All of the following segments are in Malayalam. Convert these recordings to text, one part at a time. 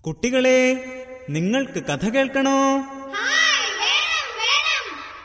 കുട്ടികളെ നിങ്ങൾക്ക് കഥ കേൾക്കണോ ഹായ് വേണം വേണം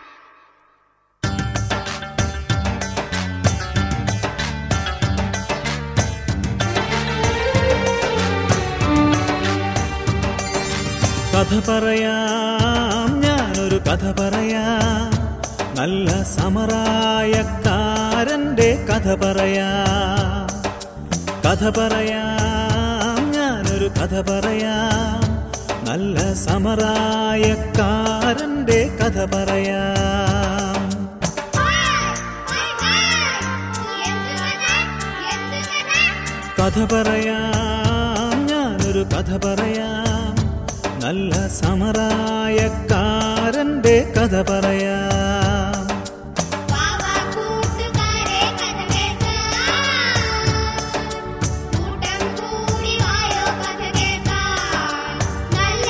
കഥ പറയാം ഞാനൊരു കഥ പറയാം നല്ല സമറായക്കാരന്റെ കഥ പറയാം കഥ പറയാം ഞാനൊരു കഥ പറയാം നല്ല സമറായക്കാരന്റെ കഥ പറയാം ഹായ് ഹായ് ഹായ് എന്ത് കഥ എന്ത് കഥ കഥ പറയാം ഞാനൊരു കഥ പറയാം നല്ല സമറായക്കാരന്റെ കഥ പറയാം വാവാ കൂട്ടുകാരെ കഥ കേൾക്കാം കൂട്ടം കൂടി വായോ കഥ കേൾക്കാം നല്ല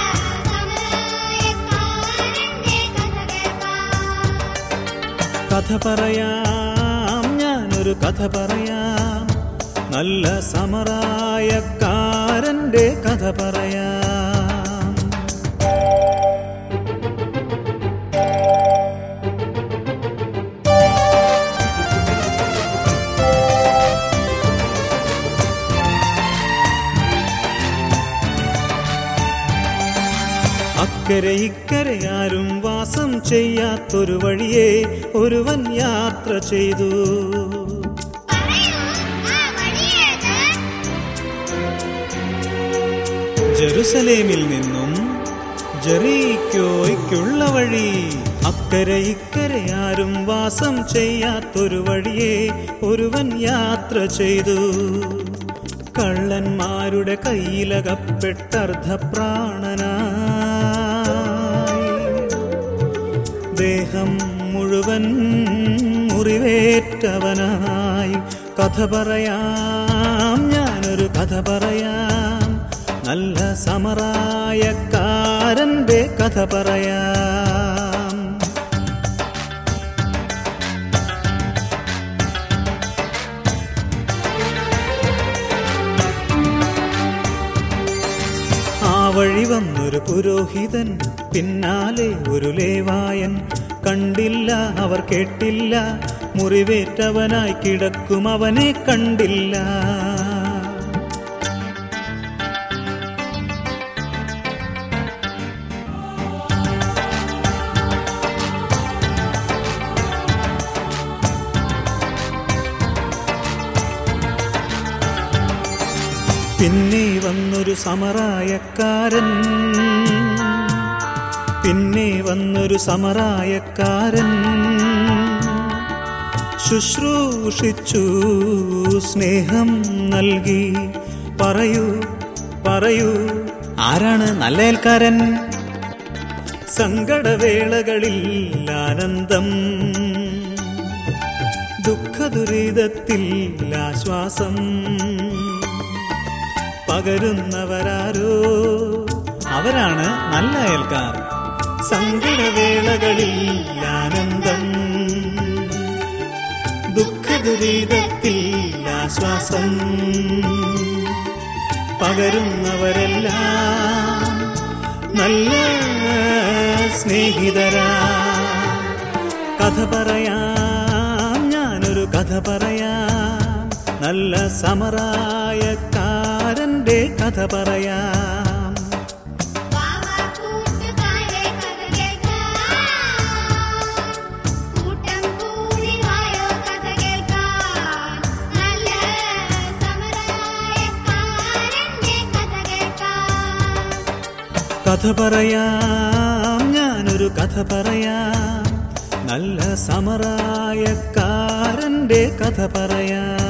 സമയക്കാരന്റെ കഥ കേൾക്കാം കഥ പറയാം ഞാനൊരു കഥ പറയാം നല്ല സമറായക്കാരന്റെ കഥ പറയാം അക്കരെ ഇക്കരെ ആരും വാസം ചെയ്യാത്തൊരു വഴിയെ ഒരുവൻ യാത്ര ചെയ്തു പറയൂ ആ വഴിയേത് ജെറുസലേമിൽ നിന്നും ജെറീക്കോയ്ക്കുള്ള വഴി അക്കരെ ഇക്കരെ ആരും വാസം ചെയ്യാത്തൊരു വഴിയെ ഒരുവൻ യാത്ര ചെയ്തു കള്ളന്മാരുടെ കയ്യിലകപ്പെട്ടർദ്ധപ്രാണനായി ദേഹം മുഴുവൻ മുറിവേറ്റവനായി കഥ പറയാം ഞാനൊരു കഥ പറയാം നല്ല സമറായക്കാരന്റെ കഥ പറയാം ആ വഴി വന്നൊരു പുരോഹിതൻ പിന്നാലെ ഒരു ലേവായൻ കണ്ടില്ല അവർ കേട്ടില്ല മുറിവേറ്റവനായി കിടക്കും അവനെ കണ്ടില്ല പിന്നെ വന്നൊരു സമറായക്കാരൻ പിന്നെ വന്നൊരു സമറായക്കാരൻ ശുശ്രൂഷിച്ചു സ്നേഹം നൽകി പറയൂ പറയൂ ആരാണ് നല്ല അയൽക്കാരൻ സങ്കടവേളകളിൽ ആനന്ദം ദുഃഖദുരിതത്തിൽ ആശ്വാസം പകരുന്നവരാരോ അവരാണ് നല്ല അയൽക്കാർ സങ്കടവേളകളിൽ ആനന്ദം ദുഃഖദുരിതത്തിൽ ആശ്വാസം പകരുന്നവരെല്ലാം നല്ല സ്നേഹിതരാ കഥ പറയാം ഞാനൊരു കഥ പറയാം നല്ല സമറായക്കാരന്റെ കഥ പറയാം വാവാ കൂട്ടുകാരെ കഥ കേൾക്കാം കൂട്ടം കൂടി വായോ കഥ കേൾക്കാം നല്ല സമരായക്കാരന്റെ കഥ കേൾക്കാം കഥ പറയാം ഞാനൊരു കഥ പറയാം നല്ല സമറായക്കാരന്റെ കഥ പറയാം